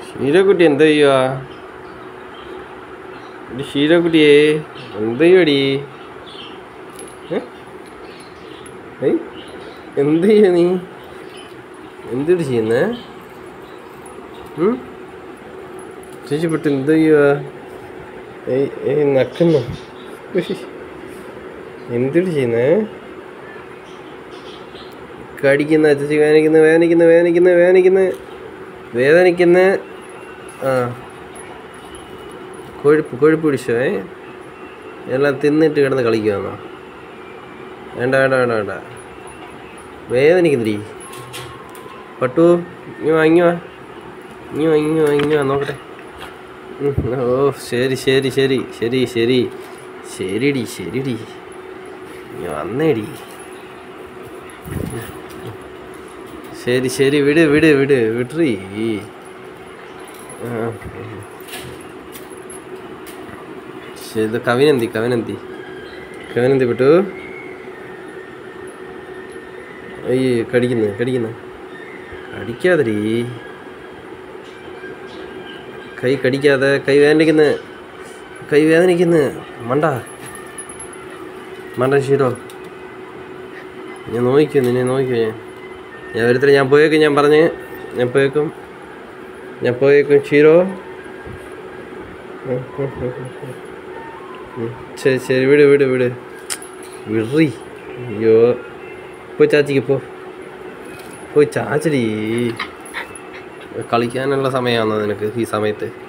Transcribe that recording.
ഷീരക്കുട്ടി എന്താ ചെയ്യുക എടി ഷീരക്കുട്ടിയെ എന്ത് ചെയ്യുവടി ഏ? ഏയ് എന്ത് ചെയ്യ നീ എന്തിട്ട് ചെയ്യുന്നേ ഉം? ചേച്ചിപ്പെട്ട് എന്ത് ചെയ്യുക ഏയ് ഏയ് നക്കുന്നു ഉഷ്. എന്തിട്ട് ചെയ്യുന്നേ കടിക്കുന്ന ചേച്ചി വേദനിക്കുന്ന വേദനിക്കുന്ന വേദനിക്കുന്ന വേദനിക്കുന്ന വേദനിക്കുന്ന ആ കൊഴുപ്പ് കൊഴുപ്പ് പിടിച്ചോ ഏ എല്ലാം തിന്നിട്ട് കിടന്ന് കളിക്കുവാന്നോ വേണ്ട വേണ്ട വേണ്ട വേണ്ട വേദനിക്കുന്നിരി പട്ടു ഇങ്ങ് വാ ഇങ്ങ് വാ ഇങ്ങ് വാ ഇങ്ങ് വാ ഇങ്ങ് വാ നോക്കട്ടെ ഉം, ഓ ശരി ശരി ശരി ശരി ശരി ശരിടി ശരിടി ഇങ്ങ് വന്നേടി ശരി ശരി വിട് വിട് വിട് വിട്രീ ആ. ശരി ഇത് കവിനെന്തി കവിനെന്തി കവിനെന്തി വിട്ടു അയ്യേ കടിക്കുന്നു കടിക്കുന്നു കടിക്കാതരീ കൈ കടിക്കാതെ കൈ വേദനിക്കുന്നു കൈ വേദനിക്കുന്നു മണ്ട മണ്ട ശീലോ ഞാൻ നോക്കിയോ നിന്നെ നോക്കിയോ ഞാൻ ഞാൻ ഒരുത്തരം ഞാൻ പോയേക്കും ഞാൻ പറഞ്ഞ് ഞാൻ പോയേക്കും ഞാൻ പോയേക്കും ക്ഷീരോ ഉം, ഉം, ഉം, ഉം. ഉം, ശരി ശരി വിട് വിട് വിട് വിറി അയ്യോ പോയി ചാച്ചിക്ക് പോ പോയി ചാച്ചടി കളിക്കാനുള്ള സമയമാണോ നിനക്ക് ഈ സമയത്ത്